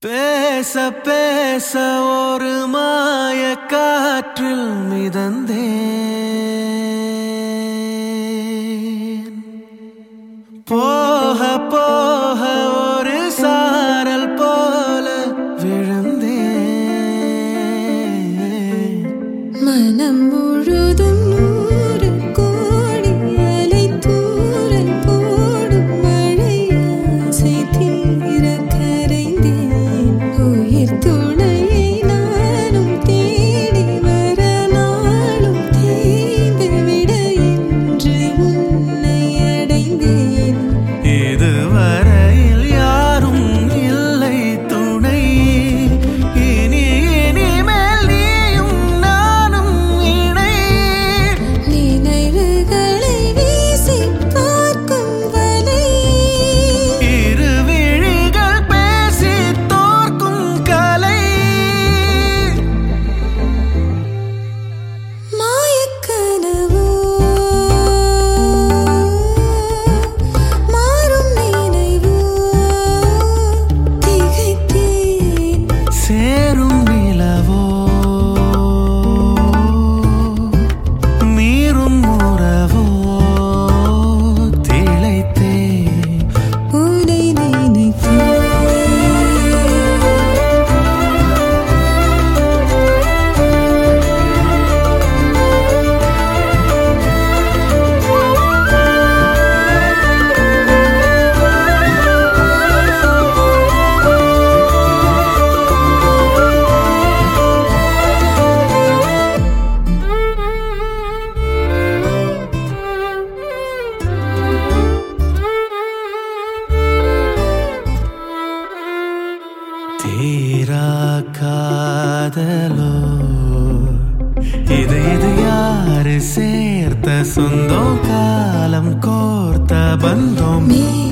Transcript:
பேச பேச ஒரு மாய காற்றில் மிதந்தேன் போக போக ஒரு சாரல் போல விழுந்தேன் மனம் முழுதும் நூறு கோடி அலை தூரல் போடும் மழையாசை தீர கரைந்தேன் உயிர் துணையை நானும் தேடி வர நாளும் தேய்ந்து விட இன்று உன்னை அடைந்தேன் இதுவரையில் யாரும் இல்லை துணை இனி இனிமேல் நீயும் நானும் இணை நினைவுகளை வீசி பார்க்கும் வலை இரு விழிகள் பேசி தோற்கும் கலை மாயக்கனவோ மாறும் நினைவோ திகைத்தேன் சேரும் நிலவோ மீறும் உறவோ திளைத்தேன் உன்னை நினைத்தேன் தீரா காதலோ இது இது யாரு சேர்த்த சொந்தம் காலம் கோர்த்த பந்தம் மே